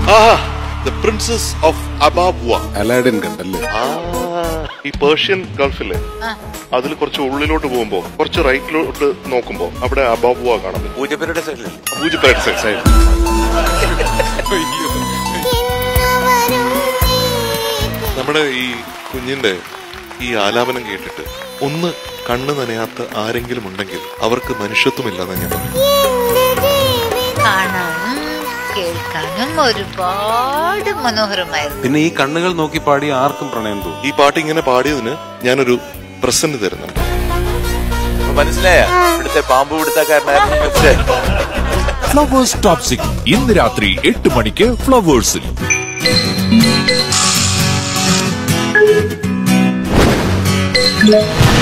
Aaha the princess of Ababwa Aladdin കണ്ടല്ലേ ആ ഈ പേർഷ്യൻ ഗൾഫിലെ അതിൽ കുറച്ച് ഉള്ളിലോട്ട് പോകുമ്പോ കുറച്ച് റൈറ്റിലോട്ട് നോക്കുമ്പോ അവിടെ അബാബുവ കാണാൻ പറ്റും പൂജപ്പേരുടെ സൈഡിലല്ലേ പൂജപ്പേട്ട് സൈഡ് നമ്മുടെ ഈ കുഞ്ഞിന്റെ ഈ ആലാപനം കേട്ടിട്ട് ഒന്ന് കണ്ണ് നനയാത്ത ആരെങ്കിലും ഉണ്ടെങ്കിൽ അവർക്ക് മനുഷ്യത്വമില്ലെന്ന് ഞാൻ പറയും കാണാനും കേൾക്കാനും ഒരുപാട് മനോഹരമായിരുന്നു പിന്നെ ഈ കണ്ണുകൾ നോക്കി പാടി ആർക്കും പ്രണയം തോന്നും ഈ പാട്ട് ഇങ്ങനെ പാടിയതിന് ഞാനൊരു പ്രസന്റ് തരുന്നുണ്ട് മനസ്സിലായ ഇവിടുത്തെ പാമ്പ് പിടുത്തക്കാരനായിരുന്നു മനസ്സിലായി ഫ്ലവേഴ്സ് ടോപ് സിക്സ് ഇന്ന് രാത്രി എട്ട് മണിക്ക് ഫ്ലവേഴ്സിൽ Yeah.